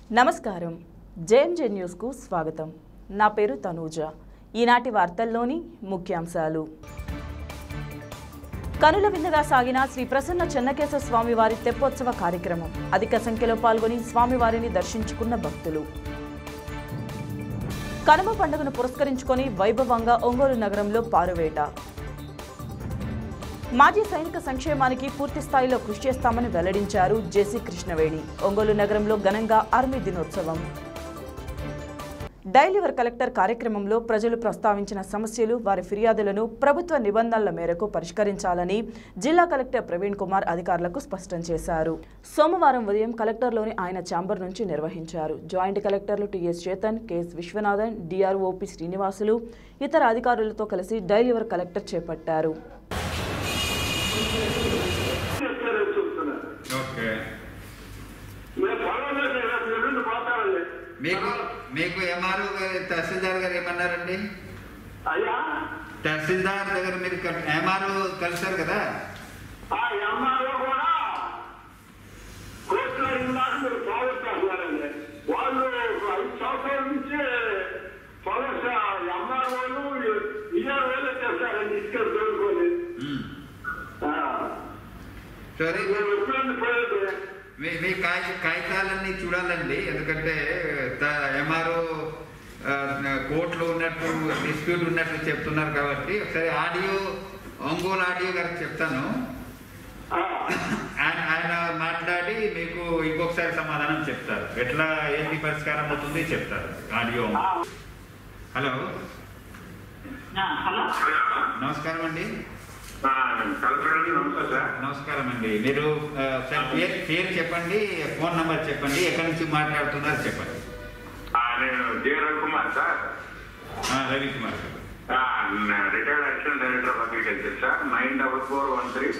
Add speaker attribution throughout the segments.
Speaker 1: నమస్కారం జేఎంజే న్యూస్కు స్వాగతం నా పేరు తనూజ ఈనాటి వార్తల్లోని ముఖ్యాంశాలు కనుల విందుగా సాగిన శ్రీ ప్రసన్న చెన్నకేశవ స్వామివారి తెప్పోత్సవ కార్యక్రమం అధిక సంఖ్యలో పాల్గొని స్వామివారిని దర్శించుకున్న భక్తులు కనుమ పండుగను పురస్కరించుకొని వైభవంగా ఒంగోలు నగరంలో పారువేట మాజీ సైనిక సంక్షేమానికి పూర్తి స్థాయిలో కృషి చేస్తామని వెల్లడించారు జేసీ కృష్ణవేణి ఒంగోలు నగరంలో ఘనంగా ఆర్మీ దినోత్సవం డైలీవర్ కలెక్టర్ కార్యక్రమంలో ప్రజలు ప్రస్తావించిన సమస్యలు వారి ఫిర్యాదులను ప్రభుత్వ నిబంధనల మేరకు పరిష్కరించాలని జిల్లా కలెక్టర్ ప్రవీణ్ కుమార్ అధికారులకు స్పష్టం చేశారు సోమవారం ఉదయం కలెక్టర్లోని ఆయన ఛాంబర్ నుంచి నిర్వహించారు జాయింట్ కలెక్టర్లు T S Chetan K S Viswanathan D R O P Srinivasulu ఇతర అధికారులతో కలిసి డైలీవర్ కలెక్టర్ చేపట్టారు
Speaker 2: చేస్తారని చెప్తున్నారు
Speaker 3: ఓకే
Speaker 2: మేము ఫాలో చేసే రెండు పోతామండి
Speaker 3: మీకు మీకు ఎంఆర్ఓ గారు తహసీల్దార్ గారు ఏమన్నారండి
Speaker 2: అయ్యా
Speaker 3: తహసీల్దార్ దగ్గర మీరు ఎంఆర్ఓ కలిసారు కదా
Speaker 2: ఆ ఎంఆర్ఓ కూడా కోర్టులో ఇందాక మీరు ఫాలో చేస్తున్నారండి వాళ్ళు ఐదు సంవత్సరాల నుంచి ఫాలో ఎంఆర్ఓలు ఈఆర్ఓలే చేస్తారండి ఇసుక దొరుకుని
Speaker 3: మ్మ్. సరే
Speaker 2: మేము ఎప్పుడైనా పోయేది
Speaker 3: మీ మీ కాగి కాగితాలన్నీ చూడాలండి ఎందుకంటే ఎంఆర్ఓ కోర్టులో ఉన్నట్టు డిస్ప్యూట్ ఉన్నట్టు చెప్తున్నారు కాబట్టి ఒకసారి ఆడియో ఒంగోలు ఆడియో గారికి చెప్తాను
Speaker 2: ఆ,
Speaker 3: ఆయన ఆయన మాట్లాడి మీకు ఇంకొకసారి సమాధానం చెప్తారు ఎట్లా ఏంటి పరిష్కారం అవుతుంది చెప్తారు ఆడియో
Speaker 2: ఆ.
Speaker 3: హలో
Speaker 2: హలో
Speaker 3: నమస్కారం అండి
Speaker 2: కలెక్టర్ అండి నమస్తే సార్
Speaker 3: నమస్కారం అండి మీరు ఆ, సార్ పేరు పేరు చెప్పండి ఫోన్ నంబర్ చెప్పండి ఎక్కడి నుంచి మాట్లాడుతున్నారు చెప్పండి
Speaker 2: ఆ, నేను జే రవికుమార్ సార్
Speaker 3: ఆ, రవికుమార్ గారు
Speaker 2: retired additional director of agriculture sir nine double four one three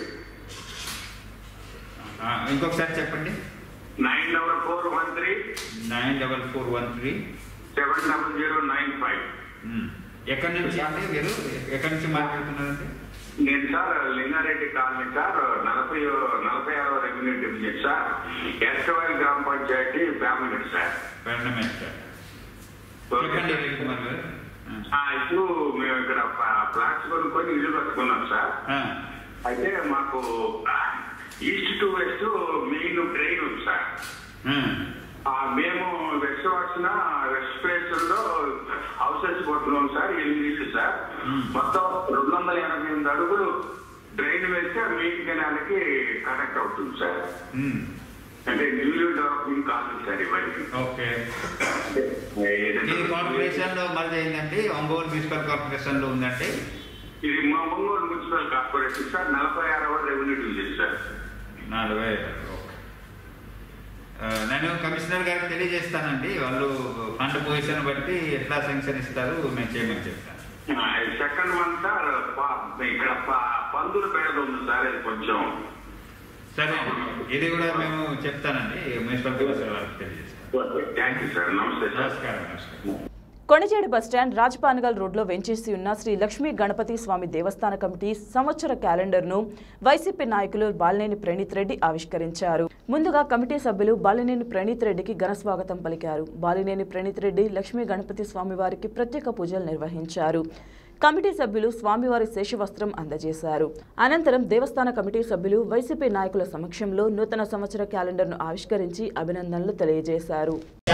Speaker 3: ఆ, ఇంకొకసారి చెప్పండి
Speaker 2: nine double four one three
Speaker 3: nine double four one three
Speaker 2: seven double zero nine five
Speaker 3: ఎక్కడి నుంచి అండి మీరు ఎక్కడి నుంచి మాట్లాడుతున్నారండి
Speaker 2: నేను సార్ లింగారెడ్డి కాలనీ సార్ నలభై నలభై ఆరో రెవెన్యూ డివిజన్ సార్ ఎస్కవైల్ గ్రామ పంచాయతీ ఫ్యామిలీ సార్
Speaker 3: వెంటనే సార్ చెప్పండి రవికుమార్ గారు
Speaker 2: ఆ, ఇప్పుడు మేము ఇక్కడ ఫ్లాట్స్ కొనుక్కొని ఇల్లు కట్టుకున్నాం సార్
Speaker 3: ఆ,
Speaker 2: అయితే మాకు east to west main train ఉంది సార్
Speaker 3: ఆ,
Speaker 2: ఆ, మేము వెస్ట్ వచ్చిన వెస్ట్ ప్లేస్ లో హౌసెస్ కొట్టున్నాం సార్ ఎనిమిది ఇల్లు సార్
Speaker 3: మ్మ్.
Speaker 2: మొత్తం రెండు వందల ఎనభై ఎనిమిది అడుగులు డ్రైన్ వేస్తే మెయిన్ కెనాల్కి కనెక్ట్ అవుతుంది సార్
Speaker 3: ఉమ్,
Speaker 2: అంటే న్యూలీ డెవలపింగ్ కాదు సార్ ఇవన్నీ
Speaker 3: ఓకే
Speaker 2: ఏదైతే-
Speaker 3: ఈ కార్పొరేషన్ లో మళ్ళీ ఏంటంటే ఒంగోలు మున్సిపల్ కార్పొరేషన్ లో ఉందండి
Speaker 2: ఇది మా ఒంగోలు మున్సిపల్ కార్పొరేషన్ సార్ నలభై ఆరవ రెవెన్యూ డివిజన్ సార్
Speaker 3: నలభై ఓకే ఆ, నేను కమిషనర్ గారికి తెలియజేస్తానండి వాళ్ళు ఫండ్ పొజిషన్ బట్టి ఎట్లా శాంక్షన్ ఇస్తారు నేను చేయమని చెప్తాను
Speaker 2: సెకండ్ వన్ సార్ ప- ఇక్కడ ప- పందుల పేద ఉంది సార్ ఇది కొంచెం
Speaker 3: సరే ఇది కూడా మేము చెప్తానండి మున్సిపల్ కమిషనర్ గారికి తెలియజేస్తాను
Speaker 2: థ్యాంక్ యూ సార్ నమస్తే సార్
Speaker 3: నమస్కారం నమస్కారం
Speaker 1: కొణిజేడు బస్టాండ్ రాజపానగల్ రోడ్లో వెంచేసి ఉన్న శ్రీ లక్ష్మీ గణపతి స్వామి దేవస్థాన కమిటీ సంవత్సర క్యాలెండర్ను వైసీపీ నాయకులు బాలినేని ప్రణీత్ రెడ్డి ఆవిష్కరించారు ముందుగా కమిటీ సభ్యులు బాలినేని ప్రణీత్ రెడ్డికి ఘన స్వాగతం పలికారు బాలినేని ప్రణీత్ రెడ్డి లక్ష్మీ గణపతి స్వామి వారికి ప్రత్యేక పూజలు నిర్వహించారు కమిటీ సభ్యులు స్వామివారి శేషవస్త్రం అందజేశారు అనంతరం దేవస్థాన కమిటీ సభ్యులు వైసీపీ నాయకుల సమక్షంలో నూతన సంవత్సర క్యాలెండర్ను ఆవిష్కరించి అభినందనలు తెలియజేశారు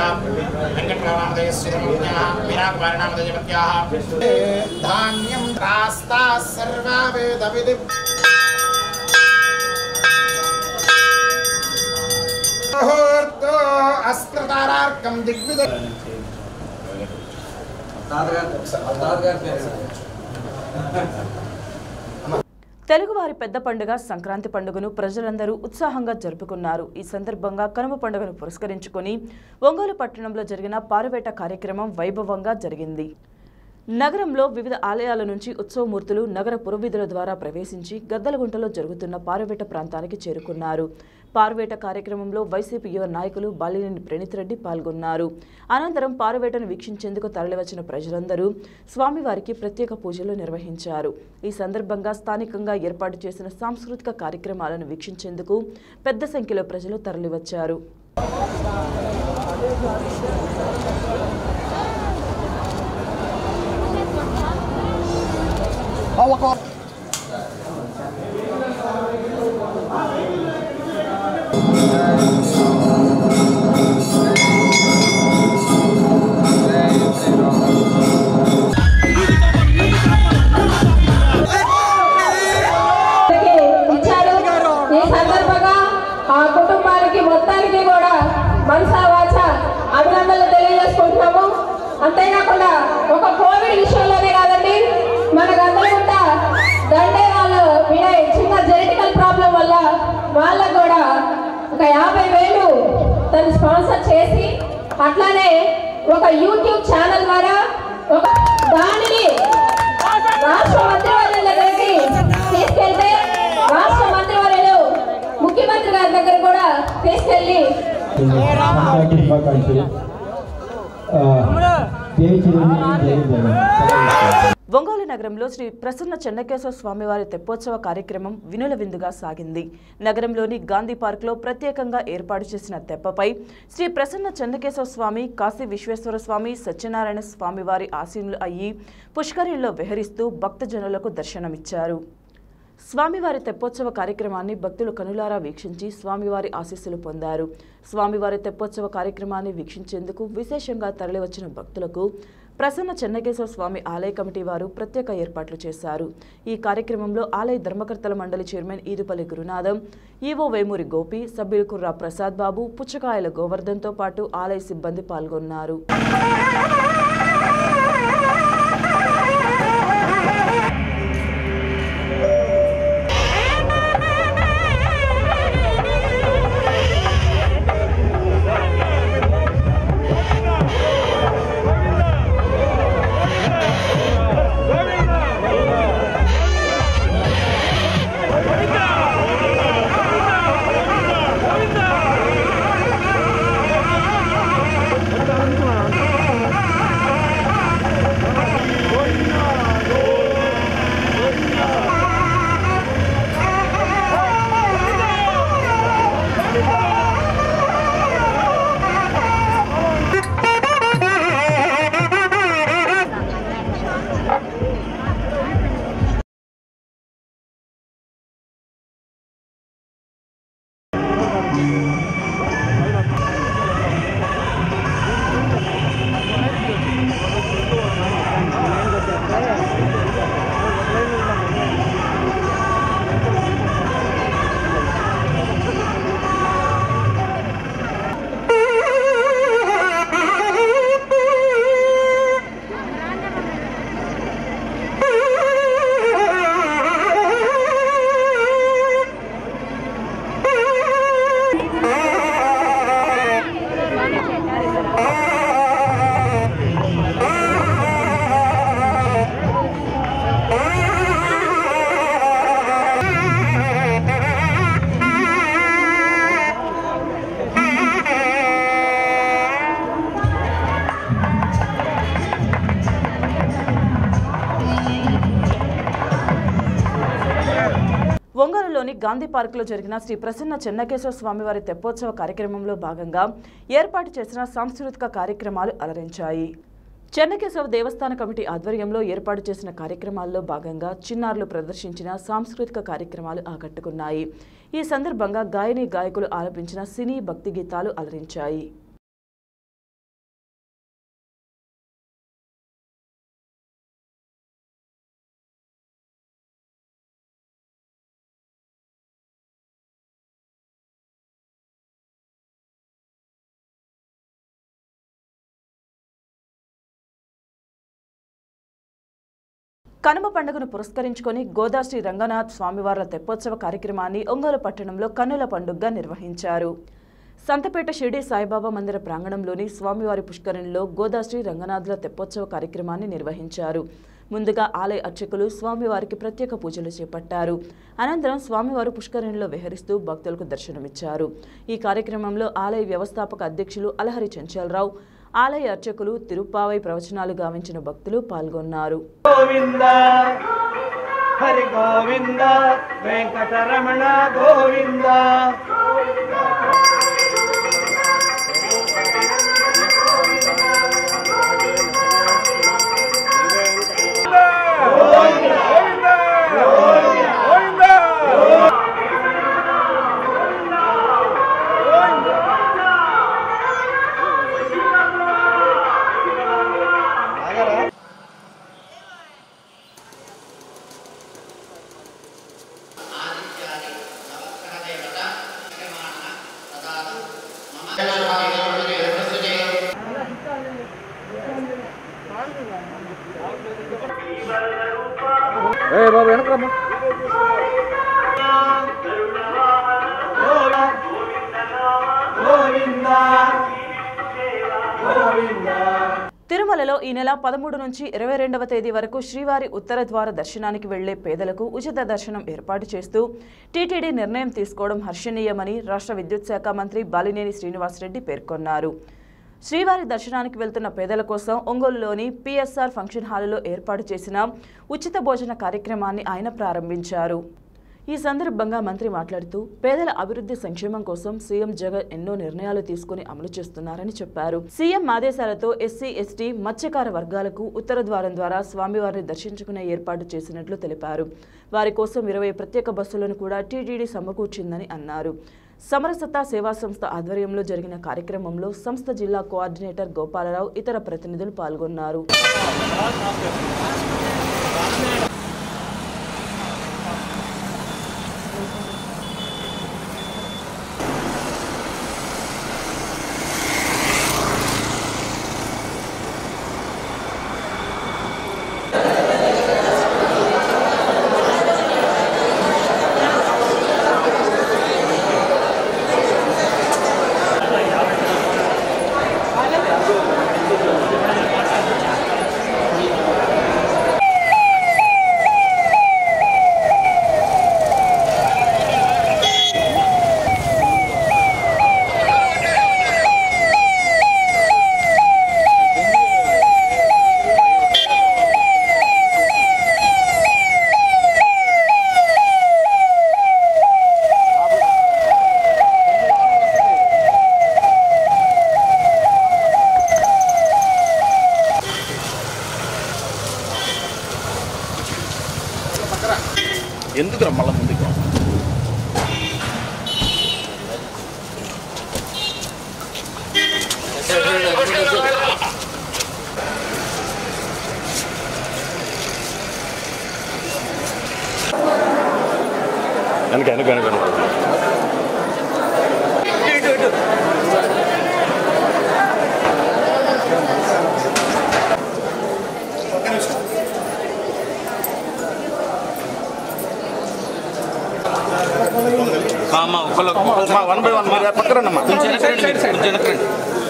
Speaker 4: धान्यं रास्ताः सर्वा वेदविधि मुहूर्तो अस्त्रतारार्कं दिग्विद
Speaker 1: తెలుగువారి పెద్ద పండుగ సంక్రాంతి పండుగను ప్రజలందరూ ఉత్సాహంగా జరుపుకున్నారు ఈ సందర్భంగా కనుమ పండుగను పురస్కరించుకొని ఒంగోలు పట్టణంలో జరిగిన పారువేట కార్యక్రమం వైభవంగా జరిగింది నగరంలో వివిధ ఆలయాల నుంచి ఉత్సవమూర్తులు నగర పురవీధుల ద్వారా ప్రవేశించి గద్దలగుంటలో జరుగుతున్న పారువేట ప్రాంతానికి చేరుకున్నారు పారువేట కార్యక్రమంలో వైసీపీ యువ నాయకులు బాలినేని ప్రణీత్ రెడ్డి పాల్గొన్నారు అనంతరం పారువేటను వీక్షించేందుకు తరలివచ్చిన ప్రజలందరూ స్వామివారికి ప్రత్యేక పూజలు నిర్వహించారు ఈ సందర్భంగా స్థానికంగా ఏర్పాటు చేసిన సాంస్కృతిక కార్యక్రమాలను వీక్షించేందుకు పెద్ద సంఖ్యలో ప్రజలు తరలివచ్చారు
Speaker 5: ఇచ్చారు ఈ సందర్భంగా ఆ కుటుంబానికి మొత్తానికి కూడా మనసా వాచ అభినందనలు తెలియజేసుకుంటున్నాము అంతేకాకుండా ఒక కోవిడ్ విషయంలోనే కాదండి మనకందరూ కూడా దండే వాళ్ళు వినే చిన్న జెనెటికల్ ప్రాబ్లం వల్ల వాళ్ళకు కూడా ఒక యాభై వేలు తను స్పాన్సర్ చేసి అట్లానే ఒక యూట్యూబ్ ఛానల్ ద్వారా ఒక దానిని రాష్ట్ర మంత్రివర్యుల దగ్గరికి తీసుకెళ్తే రాష్ట్ర మంత్రివర్యులు ముఖ్యమంత్రి గారి దగ్గర కూడా తీసుకెళ్లి
Speaker 6: సంక్రాంతి శుభాకాంక్షలు ఆ, జై చిరంజీవి జై జగన్
Speaker 1: ఒంగోలు నగరంలో శ్రీ ప్రసన్న చెన్నకేశ్వర స్వామివారి తెప్పోత్సవ కార్యక్రమం వినుల విందుగా సాగింది నగరంలోని గాంధీ పార్క్లో ప్రత్యేకంగా ఏర్పాటు చేసిన తెప్పపై శ్రీ ప్రసన్న చెన్నకేశ్వర స్వామి కాశీ విశ్వేశ్వర స్వామి సత్యనారాయణ స్వామివారి ఆశీనులు అయ్యి పుష్కరిణిలో విహరిస్తూ భక్తజనులకు దర్శనమిచ్చారు స్వామివారి తెప్పోత్సవ కార్యక్రమాన్ని భక్తులు కనులారా వీక్షించి స్వామివారి ఆశీస్సులు పొందారు స్వామివారి తెప్పోత్సవ కార్యక్రమాన్ని వీక్షించేందుకు విశేషంగా తరలివచ్చిన భక్తులకు ప్రసన్న చెన్నకేశ్వర స్వామి ఆలయ కమిటీ వారు ప్రత్యేక ఏర్పాట్లు చేశారు ఈ కార్యక్రమంలో ఆలయ ధర్మకర్తల మండలి చైర్మన్ ఈదుపల్లి గురునాథం ఈవో వేమూరి గోపి సభ్యులు కుర్రా ప్రసాద్ బాబు పుచ్చకాయల గోవర్ధన్తో పాటు ఆలయ సిబ్బంది పాల్గొన్నారు ఒంగోలులోని గాంధీ పార్కులో జరిగిన శ్రీ ప్రసన్న చెన్నకేశ్వర స్వామివారి తెప్పోత్సవ కార్యక్రమంలో భాగంగా ఏర్పాటు చేసిన సాంస్కృతిక కార్యక్రమాలు అలరించాయి చెన్నకేశవ దేవస్థాన కమిటీ ఆధ్వర్యంలో ఏర్పాటు చేసిన కార్యక్రమాల్లో భాగంగా చిన్నారులు ప్రదర్శించిన సాంస్కృతిక కార్యక్రమాలు ఆకట్టుకున్నాయి ఈ సందర్భంగా గాయని గాయకులు ఆలపించిన సినీ భక్తి గీతాలు అలరించాయి కనుమ పండుగను పురస్కరించుకొని గోదాశ్రీ రంగనాథ్ స్వామివార్ల తెప్పోత్సవ కార్యక్రమాన్ని ఒంగోలు పట్టణంలో కన్నుల పండుగగా నిర్వహించారు సంతపేట షిరిడి సాయిబాబా మందిర ప్రాంగణంలోని స్వామివారి పుష్కరిణిలో గోదాశ్రీ రంగనాథుల తెప్పోత్సవ కార్యక్రమాన్ని నిర్వహించారు ముందుగా ఆలయ అర్చకులు స్వామివారికి ప్రత్యేక పూజలు చేపట్టారు అనంతరం స్వామివారు పుష్కరిణిలో విహరిస్తూ భక్తులకు దర్శనమిచ్చారు ఈ కార్యక్రమంలో ఆలయ వ్యవస్థాపక అధ్యక్షులు అలహరి చంచలరావు ఆలయ అర్చకులు తిరుప్పావై ప్రవచనాలు గావించిన భక్తులు పాల్గొన్నారు
Speaker 7: గోవింద హరి గోవింద వెంకటరమణ గోవింద గోవింద గోవింద
Speaker 1: తిరుమలలో ఈ నెల పదమూడు నుంచి ఇరవై రెండవ తేదీ వరకు శ్రీవారి ఉత్తర ద్వార దర్శనానికి వెళ్లే పేదలకు ఉచిత దర్శనం ఏర్పాటు చేస్తూ టీటీడీ నిర్ణయం తీసుకోవడం హర్షణీయమని రాష్ట్ర విద్యుత్ శాఖ మంత్రి బాలినేని శ్రీనివాసరెడ్డి పేర్కొన్నారు శ్రీవారి దర్శనానికి వెళ్తున్న పేదల కోసం ఒంగోలులోని పిఎస్ఆర్ ఫంక్షన్ హాలులో ఏర్పాటు చేసిన ఉచిత భోజన కార్యక్రమాన్ని ఆయన ప్రారంభించారు ఈ సందర్భంగా మంత్రి మాట్లాడుతూ పేదల అభివృద్ధి సంక్షేమం కోసం సీఎం జగన్ ఎన్నో నిర్ణయాలు తీసుకుని అమలు చేస్తున్నారని చెప్పారు సీఎం ఆదేశాలతో ఎస్సీ ఎస్టీ మత్స్యకార వర్గాలకు ఉత్తర ద్వారం ద్వారా స్వామివారిని దర్శించుకునే ఏర్పాటు చేసినట్లు తెలిపారు వారి కోసం ఇరవై ప్రత్యేక బస్సులను కూడా టీటీడీ సమకూర్చిందని అన్నారు సమరసత సేవా సంస్థ ఆధ్వర్యంలో జరిగిన కార్యక్రమంలో సంస్థ జిల్లా కోఆర్డినేటర్ గోపాలరావు ఇతర ప్రతినిధులు పాల్గొన్నారు
Speaker 8: ఎందుకు మళ్ళీ ముందుకు వెనక వెనక వెనక వెనక మా ఒకళ్ళు మా వన్ బై వన్ మీరు పక్కన కొంచెం వెనకరండి మీరు, కొంచెం వెనకరండి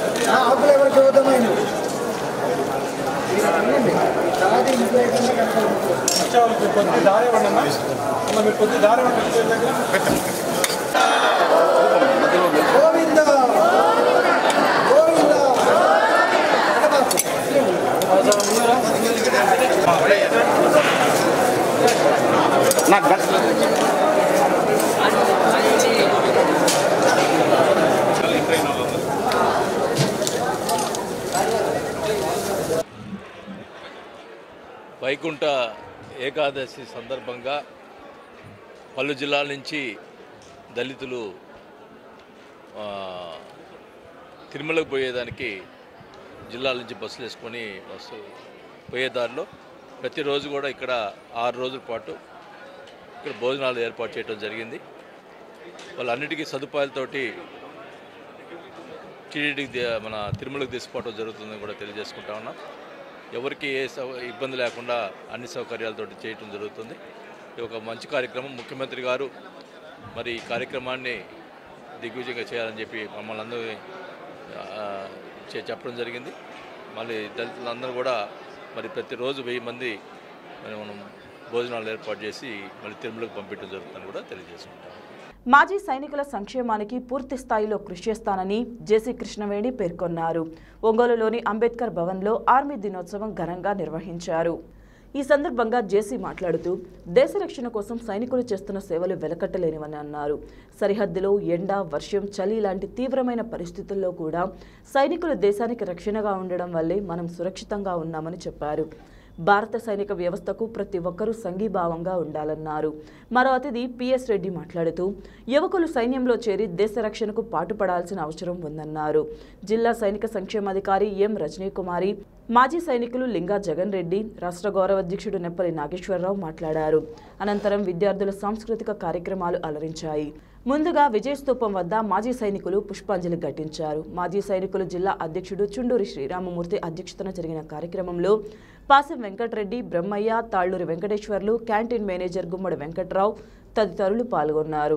Speaker 8: నాకు గంట
Speaker 9: వైకుంఠ ఏకాదశి సందర్భంగా పలు జిల్లాల నుంచి దళితులు ఆ, తిరుమలకు పోయేదానికి జిల్లాల నుంచి బస్సులు వేసుకొని బస్సు పోయేదారిలో ప్రతిరోజు కూడా ఇక్కడ ఆరు రోజుల పాటు ఇక్కడ భోజనాలు ఏర్పాటు చేయడం జరిగింది వాళ్ళన్నిటికీ సదుపాయాలతోటి టీడీడీకి దే- మన తిరుమలకు తీసుకోవడం జరుగుతుందని కూడా తెలియజేసుకుంటా ఉన్నాం ఎవరికి ఏ సౌ- ఇబ్బంది లేకుండా అన్ని సౌకర్యాలతో చేయటం జరుగుతుంది ఇది ఒక మంచి కార్యక్రమం ముఖ్యమంత్రి గారు మరి ఈ కార్యక్రమాన్ని దిగ్విజయంగా చేయాలని చెప్పి మమ్మల్ని అందరూ ఆ, చే- చెప్పడం జరిగింది మళ్ళీ దళితులందరూ కూడా మరి ప్రతిరోజు వెయ్యి మంది మరి మనం భోజనాలు ఏర్పాటు చేసి మళ్ళీ తిరుమలకు పంపించడం జరుగుతుందని కూడా తెలియజేసుకుంటాం
Speaker 1: మాజీ సైనికుల సంక్షేమానికి పూర్తి స్థాయిలో కృషి చేస్తానని జేసీ కృష్ణవేణి పేర్కొన్నారు ఒంగోలులోని అంబేద్కర్ భవన్లో ఆర్మీ దినోత్సవం ఘనంగా నిర్వహించారు ఈ సందర్భంగా జేసీ మాట్లాడుతూ దేశ రక్షణ కోసం సైనికులు చేస్తున్న సేవలు వెలకట్టలేనివని అన్నారు సరిహద్దులో ఎండ వర్షం చలి లాంటి తీవ్రమైన పరిస్థితుల్లో కూడా సైనికులు దేశానికి రక్షణగా ఉండడం వల్లే మనం సురక్షితంగా ఉన్నామని చెప్పారు భారత సైనిక వ్యవస్థకు ప్రతి ఒక్కరూ సంఘీభావంగా ఉండాలన్నారు మరో అతిథి పిఎస్ రెడ్డి మాట్లాడుతూ యువకులు సైన్యంలో చేరి దేశ రక్షణకు పాటుపడాల్సిన అవసరం ఉందన్నారు జిల్లా సైనిక సంక్షేమాధికారి ఎం రజనీకుమారి మాజీ సైనికులు లింగా జగన్ రెడ్డి రాష్ట్ర గౌరవ అధ్యక్షుడు నెప్పలి నాగేశ్వరరావు మాట్లాడారు అనంతరం విద్యార్థుల సాంస్కృతిక కార్యక్రమాలు అలరించాయి ముందుగా విజయస్తూపం వద్ద మాజీ సైనికులు పుష్పాంజలి ఘటించారు మాజీ సైనికులు జిల్లా అధ్యక్షుడు చుండూరి శ్రీరామమూర్తి అధ్యక్షతన జరిగిన కార్యక్రమంలో పాసం వెంకటరెడ్డి బ్రహ్మయ్య తాళ్లూరి వెంకటేశ్వర్లు క్యాంటీన్ మేనేజర్ గుమ్మడి వెంకట్రావు తదితరులు పాల్గొన్నారు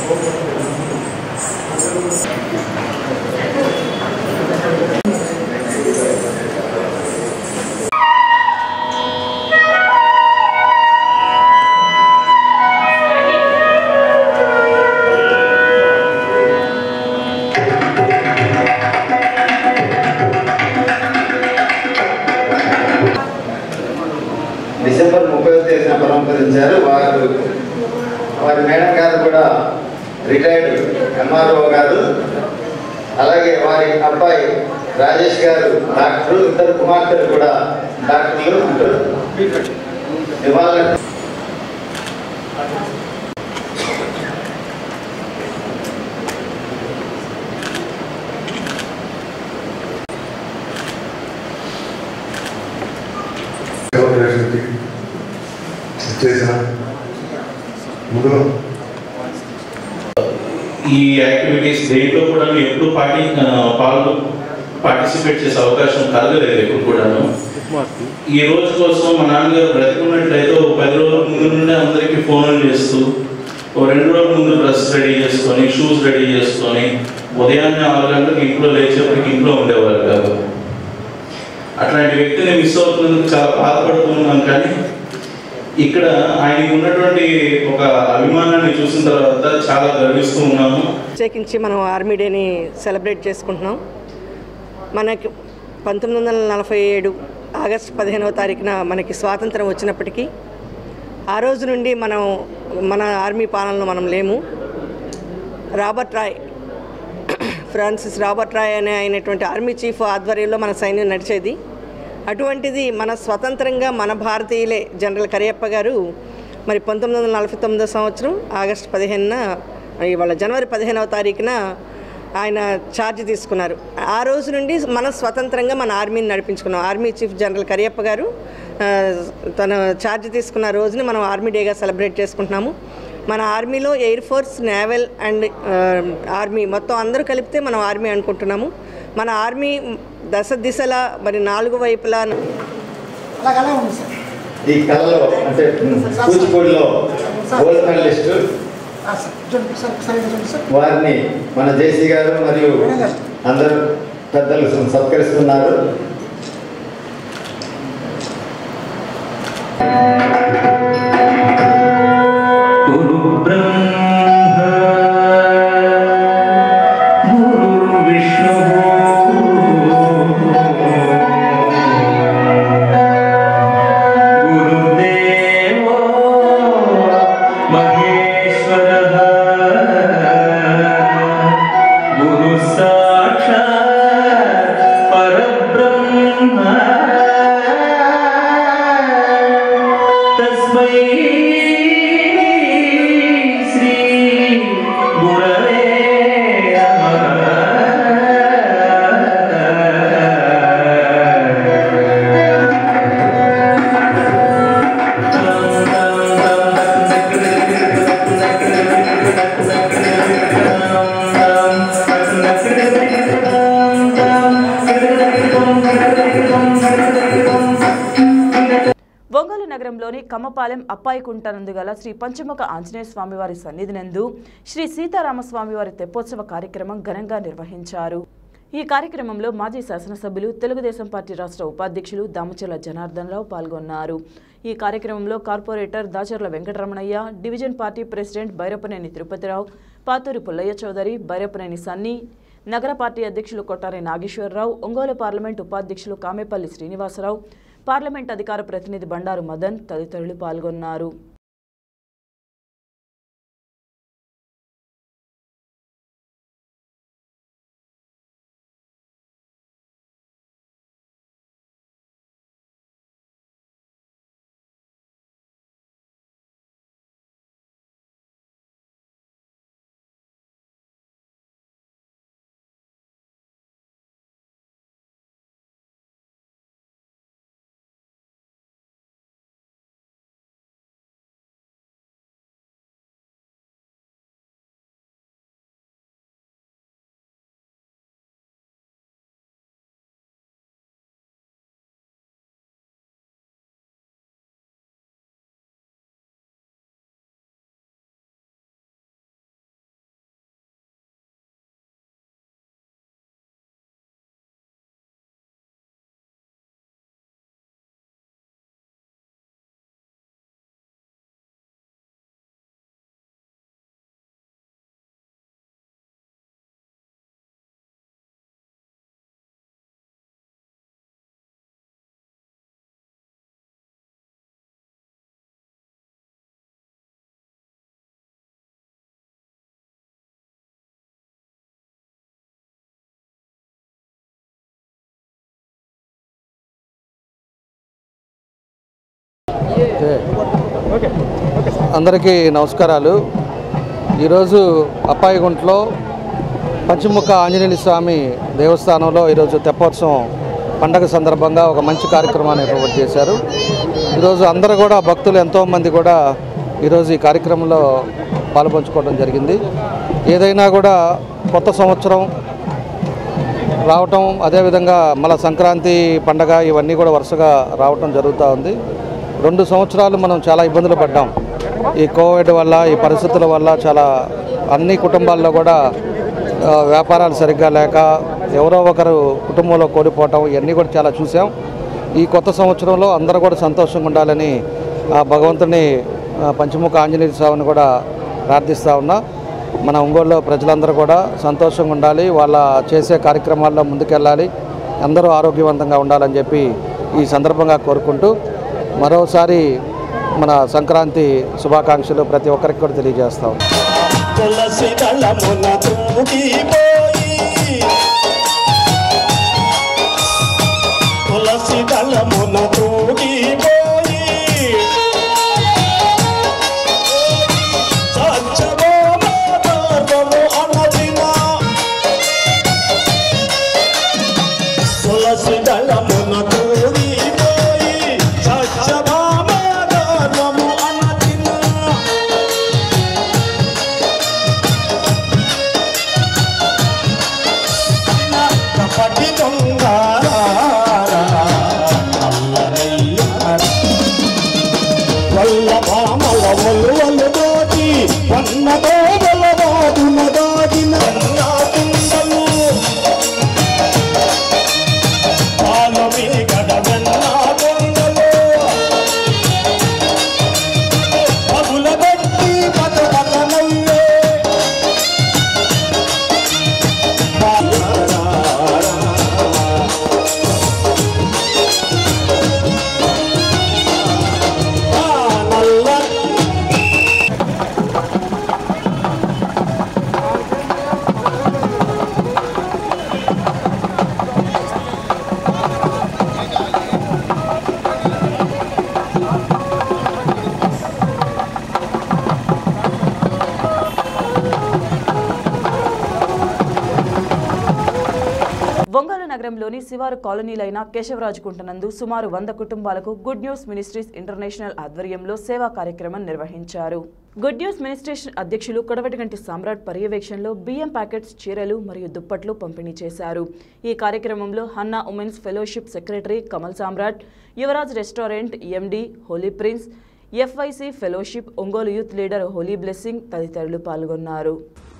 Speaker 10: డిసెంబర్ ముప్పై తేదీన పరంపరించారు వారు వారి మేడం గారు కూడా రిటైర్డ్ ఎంఆర్ఓ గారు అలాగే వారి అబ్బాయి రాజేష్ గారు డాక్టరు ఇద్దరు కుమార్తెలు కూడా డాక్టర్లు ఉంటారు ఇవాళ
Speaker 11: సెలబ్రేషన్కి చేసిన ముందులో
Speaker 12: ఈ యాక్టివిటీస్ దేంట్లో కూడా ఎప్పుడు పార్టీ పాల్గొ పార్టిసిపేట్ చేసే అవకాశం కలగలేదు ఎప్పుడు కూడాను ఈ రోజు కోసం మా నాన్నగారు బ్రతికున్నట్లయితే ఓ పది రోజుల ముందు నుండే అందరికీ ఫోన్లు చేస్తూ ఓ రెండు రోజుల ముందు డ్రెస్ రెడీ చేసుకొని షూస్ రెడీ చేసుకొని ఉదయాన్నే ఆరు గంటలకు ఇంట్లో లేచేప్పటికి ఇంట్లో ఉండేవారు కాదు అట్లాంటి వ్యక్తిని మిస్ అవుతున్నందుకు చాలా బాధపడుతున్నాం కానీ ఇక్కడ ఆయనకు ఉన్నటువంటి ఒక అభిమానాన్ని చూసిన తర్వాత చాలా గర్విస్తూ ఉన్నాము
Speaker 13: ప్రత్యేకించి మనం ఆర్మీ డేని సెలబ్రేట్ చేసుకుంటున్నాం మనకి పంతొమ్మిది వందల నలభై ఏడు ఆగస్టు పదిహేనవ తారీఖున మనకి స్వాతంత్రం వచ్చినప్పటికీ ఆ రోజు నుండి మనం మన ఆర్మీ పాలనలో మనం లేము Robert Roy Francis Robert Roy అనే అయినటువంటి ఆర్మీ చీఫ్ ఆధ్వర్యంలో మన సైన్యం నడిచేది అటువంటిది మన స్వతంత్రంగా మన భారతీయులే జనరల్ కరియప్ప గారు మరి పంతొమ్మిది వందల నలభై తొమ్మిదో సంవత్సరం ఆగస్టు పదిహేనున ఇవాళ జనవరి పదిహేనవ తారీఖున ఆయన ఛార్జ్ తీసుకున్నారు ఆ రోజు నుండి మనం స్వతంత్రంగా మన ఆర్మీని నడిపించుకున్నాం ఆర్మీ చీఫ్ జనరల్ కరియప్ప గారు ఆ, తన ఛార్జ్ తీసుకున్న రోజుని మనం ఆర్మీ డేగా సెలబ్రేట్ చేసుకుంటున్నాము మన ఆర్మీలో air force naval and army మొత్తం అందరూ కలిపితే మనం ఆర్మీ అనుకుంటున్నాము మన ఆర్మీ దశ దిశలా మరి నాలుగు వైపులా
Speaker 10: ఈ కళలో అంటే కూచిపూడిలో గోల్డ్ మెడలిస్ట్ వారిని మన జేసీ గారు మరియు అందరూ పెద్దలు సత్కరిస్తున్నారు
Speaker 1: ఒంగోలు నగరంలోని కమ్మపాలెం అప్పాయికుంట గల శ్రీ పంచముఖ ఆంజనేయ స్వామివారి సన్నిధి నందు శ్రీ సీతారామస్వామివారి తెప్పోత్సవ కార్యక్రమం ఘనంగా నిర్వహించారు ఈ కార్యక్రమంలో మాజీ శాసనసభ్యులు తెలుగుదేశం పార్టీ రాష్ట్ర ఉపాధ్యక్షులు దామచర్ల జనార్దన్ రావు పాల్గొన్నారు ఈ కార్యక్రమంలో corporator Dacharla Venkataramanaiah division party president Byrapaneni Tirupathirao Pathuri Pullaiah Chowdary Byrapaneni Sunny నగర పార్టీ అధ్యక్షులు కొట్టారి నాగేశ్వరరావు ఒంగోలు పార్లమెంట్ ఉపాధ్యక్షులు కామేపల్లి శ్రీనివాసరావు పార్లమెంట్ అధికార ప్రతినిధి బండారు మదన్ తదితరులు పాల్గొన్నారు
Speaker 14: అందరికీ నమస్కారాలు ఈరోజు అప్పాయిగుంట్లో పంచముఖ ఆంజనేయ స్వామి దేవస్థానంలో ఈరోజు తెప్పోత్సవం పండగ సందర్భంగా ఒక మంచి కార్యక్రమాన్ని ఏర్పాటు చేశారు ఈరోజు అందరూ కూడా భక్తులు ఎంతోమంది కూడా ఈరోజు ఈ కార్యక్రమంలో పాల్పంచుకోవడం జరిగింది ఏదైనా కూడా కొత్త సంవత్సరం రావటం అదేవిధంగా మళ్ళా సంక్రాంతి పండగ ఇవన్నీ కూడా వరుసగా రావటం జరుగుతూ ఉంది రెండు సంవత్సరాలు మనం చాలా ఇబ్బందులు పడ్డాం ఈ కోవిడ్ వల్ల ఈ పరిస్థితుల వల్ల చాలా అన్ని కుటుంబాల్లో కూడా ఆ, వ్యాపారాలు సరిగ్గా లేక ఎవరో ఒకరు కుటుంబంలో కోల్పోవటం ఇవన్నీ కూడా చాలా చూసాం ఈ కొత్త సంవత్సరంలో అందరూ కూడా సంతోషంగా ఉండాలని ఆ భగవంతుని ఆ, పంచముఖ ఆంజనేయ స్వామిని కూడా ప్రార్థిస్తూ ఉన్నా మన ఒంగోలులో ప్రజలందరూ కూడా సంతోషంగా ఉండాలి వాళ్ళ చేసే కార్యక్రమాల్లో ముందుకెళ్ళాలి అందరూ ఆరోగ్యవంతంగా ఉండాలని చెప్పి ఈ సందర్భంగా కోరుకుంటూ మరోసారి మన సంక్రాంతి శుభాకాంక్షలు ప్రతి ఒక్కరికి కూడా తెలియజేస్తాం
Speaker 7: తులసి దళమున తూగిపోయి తులసి దళమున తూగిపోయి సత్యభామము అనదిన తులసి దళమున తూగిపోయి సత్యభామము అనదిన కపటి దొంగ వల్ల భామల వల్లు దోటి వన్న దోబల వాదున దాగిన కుండలు పాలు మీగడ వెన్న కొండలు పగుల పెట్టి పద పద నవ్వే
Speaker 1: ఒంగోలు నగరంలోని శివారు కాలనీలైన కేశవరాజు కుంటనందు సుమారు వంద కుటుంబాలకు గుడ్ న్యూస్ మినిస్ట్రీస్ ఇంటర్నేషనల్ ఆధ్వర్యంలో సేవా కార్యక్రమం నిర్వహించారు గుడ్ న్యూస్ మినిస్ట్రీస్ అధ్యక్షులు కొడవటిగంటి సామ్రాట్ పర్యవేక్షణలో బియ్యం ప్యాకెట్స్ చీరలు మరియు దుప్పట్లు పంపిణీ చేశారు ఈ కార్యక్రమంలో Hannah women's fellowship secretary Kamal Samrat Yuvaraj restaurant MD Holy Prince FIC fellowship Ongole youth leader Holy Blessing తదితరులు పాల్గొన్నారు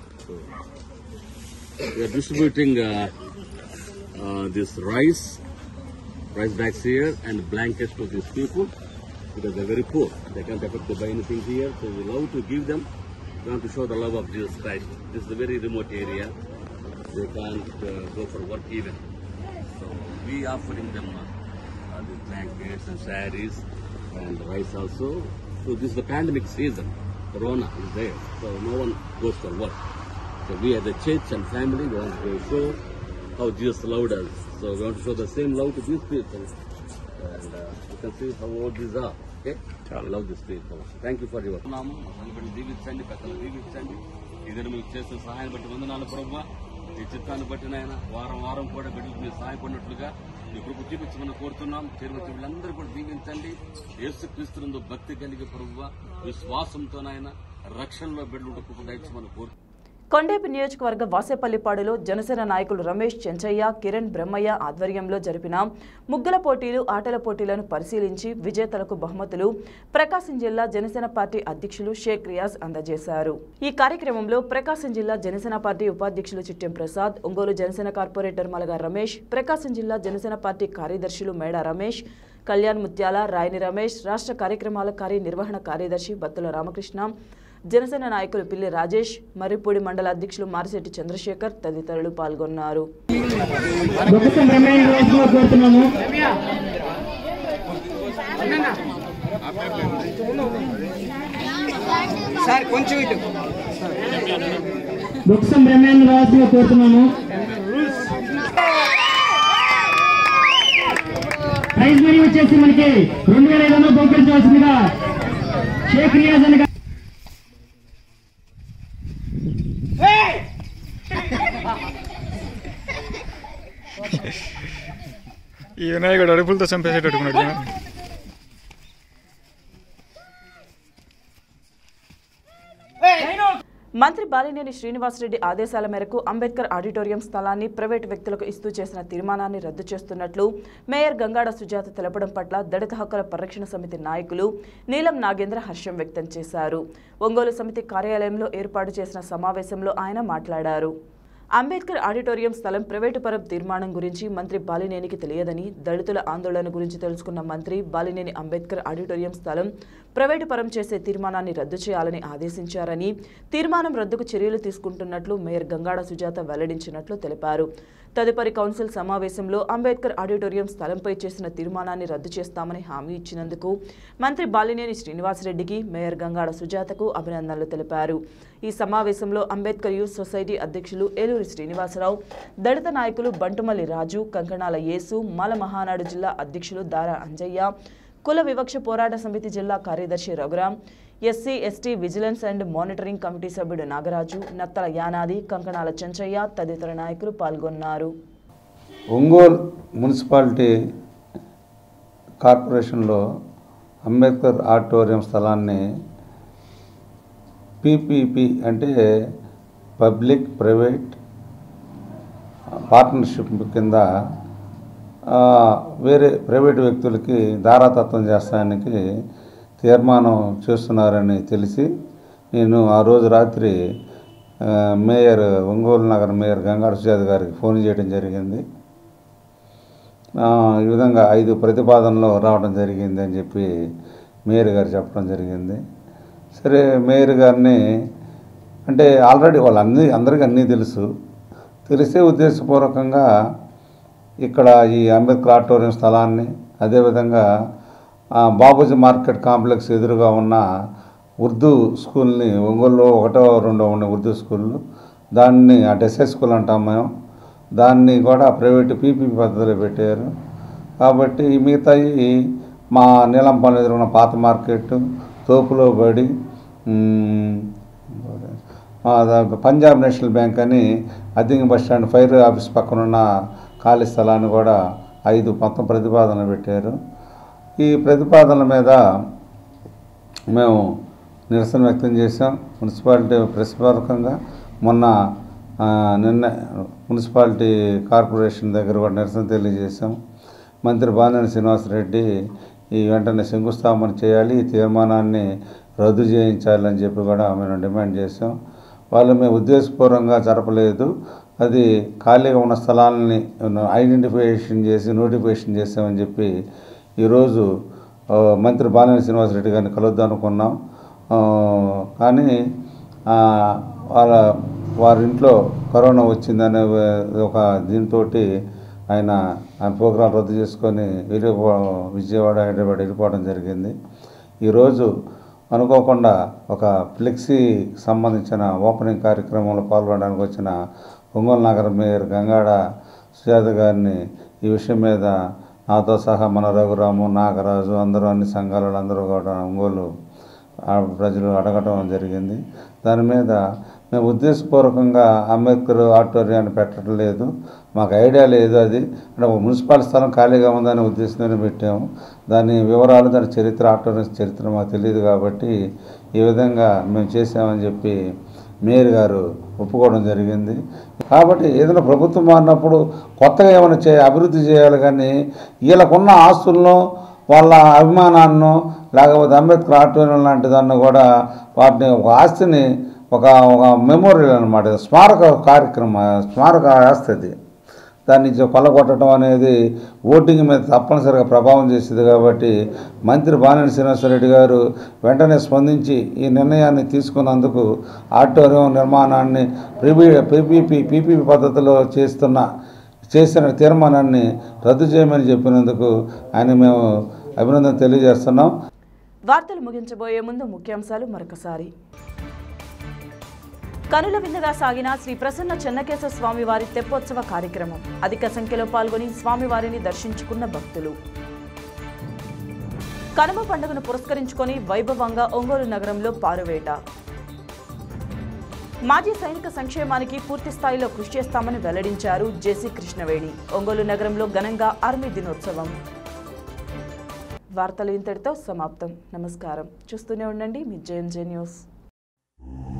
Speaker 15: We are distributing uh, uh, this rice, rice bags here, and blankets to these people because they're very poor. They can't afford to buy anything here, so we love to give them. We want to show the love of Jesus Christ. This is a very remote area. They can't uh, go for work even. So we offering them uh, uh, these blankets and saris and rice also. So this is the pandemic season. Corona is there, so no one goes for work. So we as a church and family we want to show how Jesus loved us. So we want to show the same love to these people. And uh, you can see how old these are. Okay? We love these people. Thank you for your నామం అందరిని దీవించండి పెద్దలు దీవించండి ఇద్దరు మీకు చేసిన సహాయం బట్టి వందనాలు ప్రభావ మీ చిత్తాన్ని బట్టి నాయన వారం వారం కూడా బిడ్డలకు మీరు సహాయపడినట్లుగా మీ కృప చూపించమని కోరుతున్నాం చేరువచ్చి వీళ్ళందరూ కూడా దీవించండి యేసు క్రీస్తునందు భక్తి కలిగి ప్రభువ విశ్వాసంతో నాయన రక్షణలో బిడ్డలు కృప దయచమని కోరు
Speaker 1: కొండేపి నియోజకవర్గ వాసేపల్లిపాడులో జనసేన నాయకులు రమేష్ చెంచయ్య కిరణ్ బ్రహ్మయ్య ఆధ్వర్యంలో జరిపిన ముగ్గుల పోటీలు ఆటల పోటీలను పరిశీలించి విజేతలకు బహుమతులు ప్రకాశం జిల్లా జనసేన పార్టీ అధ్యక్షులు షేక్ రియాజ్ అందజేశారు ఈ కార్యక్రమంలో ప్రకాశం జిల్లా జనసేన పార్టీ ఉపాధ్యక్షులు చిట్టెం ప్రసాద్ ఒంగోలు జనసేన కార్పొరేటర్ మలగా రమేష్ ప్రకాశం జిల్లా జనసేన పార్టీ కార్యదర్శులు మేడా రమేష్ కళ్యాణ్ ముత్యాల రాయని రమేష్ రాష్ట్ర కార్యక్రమాల కార్యనిర్వహణ కార్యదర్శి బత్తుల రామకృష్ణ జనసేన నాయకులు పిల్లి రాజేష్ మర్రిపూడి మండల అధ్యక్షులు మారిశెట్టి చంద్రశేఖర్ తదితరులు పాల్గొన్నారు
Speaker 16: సార్ కొంచెం ఇటు
Speaker 6: బుక్సం బ్రహ్మాండ రాజుగా కోరుతున్నాము
Speaker 17: ప్రైజ్ మనీ వచ్చేసి మనకి రెండు వేల ఐదు వందలు బహుకరించవలసిందిగా షేక్ రియాజ్ అని గారు-
Speaker 18: ఈ వినాయకుడు అడుపులతో చంపేసేటట్టుకున్నాడు జనం.
Speaker 1: మంత్రి బాలినేని శ్రీనివాసరెడ్డి ఆదేశాల మేరకు అంబేద్కర్ ఆడిటోరియం స్థలాన్ని ప్రైవేటు వ్యక్తులకు ఇస్తూ చేసిన తీర్మానాన్ని రద్దు చేస్తున్నట్లు మేయర్ గంగాడ సుజాత తెలపడం పట్ల దళిత హక్కుల పరిరక్షణ సమితి నాయకులు నీలం నాగేంద్ర హర్షం వ్యక్తం చేశారు ఒంగోలు సమితి కార్యాలయంలో ఏర్పాటు చేసిన సమావేశంలో ఆయన మాట్లాడారు అంబేద్కర్ ఆడిటోరియం స్థలం ప్రైవేటు పరం తీర్మానం గురించి మంత్రి బాలినేనికి తెలియదని దళితుల ఆందోళన గురించి తెలుసుకున్న మంత్రి బాలినేని అంబేద్కర్ ఆడిటోరియం స్థలం ప్రైవేటు పరం చేసే తీర్మానాన్ని రద్దు చేయాలని ఆదేశించారని తీర్మానం రద్దుకు చర్యలు తీసుకుంటున్నట్లు మేయర్ గంగాడ సుజాత వెల్లడించినట్లు తెలిపారు తదుపరి కౌన్సిల్ సమావేశంలో అంబేద్కర్ ఆడిటోరియం స్థలంపై చేసిన తీర్మానాన్ని రద్దు చేస్తామని హామీ ఇచ్చినందుకు మంత్రి బాలినేని శ్రీనివాసరెడ్డికి మేయర్ గంగాడ సుజాతకు అభినందనలు తెలిపారు ఈ సమావేశంలో అంబేద్కర్ యూత్ సొసైటీ అధ్యక్షులు ఏలూరి శ్రీనివాసరావు దళిత నాయకులు బంటుమల్లి రాజు కంకణాల యేసు మాల మహానాడు జిల్లా అధ్యక్షులు దారా అంజయ్య కుల వివక్ష పోరాట సమితి జిల్లా కార్యదర్శి Raghuram SC ST vigilance and monitoring committee సభ్యుడు నాగరాజు నత్తల యానాది కంకణాల చెంచయ్య తదితర నాయకులు పాల్గొన్నారు
Speaker 19: ఒంగోలు మున్సిపాలిటీ కార్పొరేషన్లో అంబేద్కర్ ఆడిటోరియం స్థలాన్ని పీపీపీ అంటే పబ్లిక్ ప్రైవేట్ పార్ట్నర్షిప్ కింద ఆ, వేరే ప్రైవేటు వ్యక్తులకి దారాతత్వం చేస్తానికి తీర్మానం చేస్తున్నారని తెలిసి నేను ఆ రోజు రాత్రి ఆ, మేయర్ ఒంగోలు నగర మేయర్ గంగాడ సుజాత గారికి ఫోన్ చేయడం జరిగింది ఆ, ఈ విధంగా ఐదు ప్రతిపాదనలు రావడం జరిగింది అని చెప్పి మేయర్ గారు చెప్పడం జరిగింది సరే మేయర్ గారిని అంటే ఆల్రెడీ వాళ్ళు అన్నీ అందరికీ అన్నీ తెలుసు తెలిసే ఉద్దేశపూర్వకంగా ఇక్కడ ఈ అంబేద్కర్ ఆడిటోరియం స్థలాన్ని అదేవిధంగా ఆ, బాబూజీ మార్కెట్ కాంప్లెక్స్ ఎదురుగా ఉన్న ఉర్దూ స్కూల్ని ఒంగోలులో ఒకటో రెండో ఉన్న ఉర్దూ స్కూళ్ళు దాన్ని ఆ డెస్ఐ స్కూల్ అంటాం మేము దాన్ని కూడా ప్రైవేట్ పీపీ పద్ధతిలో పెట్టారు కాబట్టి ఈ మిగతాయి మా నీలంపాలెం ఎదురున్న పాత మార్కెట్ తోపులో బడి ఉమ్, ఆ, దా- పంజాబ్ నేషనల్ బ్యాంక్ అని Addanki bus stand fire office పక్కన ఉన్న ఖాళీ స్థలాన్ని కూడా ఐదు మొత్తం ప్రతిపాదనలు పెట్టారు ఈ ప్రతిపాదనల మీద మేము నిరసన వ్యక్తం చేశాం మున్సిపాలిటీ ప్రతిపాదకంగా మొన్న ఆ, నిన్న మున్సిపాలిటీ కార్పొరేషన్ దగ్గర కూడా నిరసన తెలియజేశాం మంత్రి బాలినేని శ్రీనివాసరెడ్డి ఈ వెంటనే శంకుస్థాపన చేయాలి ఈ తీర్మానాన్ని రద్దు చేయించాలని చెప్పి కూడా మేము డిమాండ్ చేశాం వాళ్ళు మేము ఉద్దేశపూర్వకంగా జరపలేదు అది ఖాళీగా ఉన్న స్థలాలని ఐడెంటిఫికేషన్ చేసి నోటిఫికేషన్ చేసామని చెప్పి ఈరోజు ఆ, మంత్రి బాలినేని శ్రీనివాసరెడ్డి గారిని కలుద్దాం అనుకున్నాం ఆ, కానీ ఆ, వాళ్ళ వారి ఇంట్లో కరోనా వచ్చిందనే ఒక దీంతో ఆయన ఆయన ప్రోగ్రాం రద్దు చేసుకొని వెళ్ళిపో విజయవాడ హైదరాబాద్ వెళ్ళిపోవడం జరిగింది ఈరోజు అనుకోకుండా ఒక ఫ్లెక్సీ సంబంధించిన ఓపెనింగ్ కార్యక్రమంలో పాల్గొనడానికి వచ్చిన ఒంగోలు నగర మేయర్ గంగాడ సుజాత గారిని ఈ విషయం మీద నాతో సహా మన రఘురాము నాగరాజు అందరూ అన్ని సంఘాల అందరూ కూడా ఒంగోలు ఆ ప్రజలు అడగటం జరిగింది దాని మీద మేము ఉద్దేశపూర్వకంగా అంబేద్కర్ ఆడిటోరియాన్ని పెట్టడం లేదు మాకు ఐడియా లేదు అది అంటే ఒక మున్సిపల్ స్థలం ఖాళీగా ఉందనే ఉద్దేశంతోనే పెట్టాము దాని వివరాలు దాని చరిత్ర ఆడిటోరియం చరిత్ర మాకు తెలియదు కాబట్టి ఈ విధంగా మేము చేసామని చెప్పి మేయర్ గారు ఒప్పుకోవడం జరిగింది కాబట్టి ఏదైనా ప్రభుత్వం మారినప్పుడు కొత్తగా ఏమైనా చే అభివృద్ధి చేయాలి కానీ వీళ్ళకున్న ఆస్తులను వాళ్ళ అభిమానాన్ని లేకపోతే అంబేద్కర్ ఆడిటోరియం లాంటి దాన్ని కూడా వాటిని ఒక ఆస్తిని ఒక ఒక మెమోరియల్ అనమాట స్మారక కార్యక్రమం స్మారక ఆస్తి అది దాన్ని ఇచ్చి కొల్లగొట్టడం అనేది ఓటింగ్ మీద తప్పనిసరిగా ప్రభావం చేసేది కాబట్టి మంత్రి బాలినేని శ్రీనివాసరెడ్డి గారు వెంటనే స్పందించి ఈ నిర్ణయాన్ని తీసుకున్నందుకు ఆడిటోరియం నిర్మాణాన్ని ప్రీపీ పీపీపీ పీపీపీ పద్ధతిలో చేస్తున్న చేసిన తీర్మానాన్ని రద్దు చేయమని చెప్పినందుకు ఆయన మేము అభినందన తెలియజేస్తున్నాం
Speaker 1: వార్తలు ముగించబోయే ముందు ముఖ్యాంశాలు మరొకసారి కనుల విందుగా సాగిన శ్రీ ప్రసన్న చెన్నకేశ్వర స్వామి వారి తెప్పోత్సవ కార్యక్రమం అధిక సంఖ్యలో పాల్గొని స్వామివారిని దర్శించుకున్న భక్తులు కనుమ పండుగను పురస్కరించుకొని వైభవంగా ఒంగోలు నగరంలో పారువేట మాజీ సైనిక సంక్షేమానికి పూర్తి స్థాయిలో కృషి చేస్తామని వెల్లడించారు జేసీ కృష్ణవేణి ఒంగోలు నగరంలో ఘనంగా ఆర్మీ దినోత్సవం వార్తలు ఇంతటితో సమాప్తం నమస్కారం చూస్తూనే ఉండండి మీ జేఎంజే న్యూస్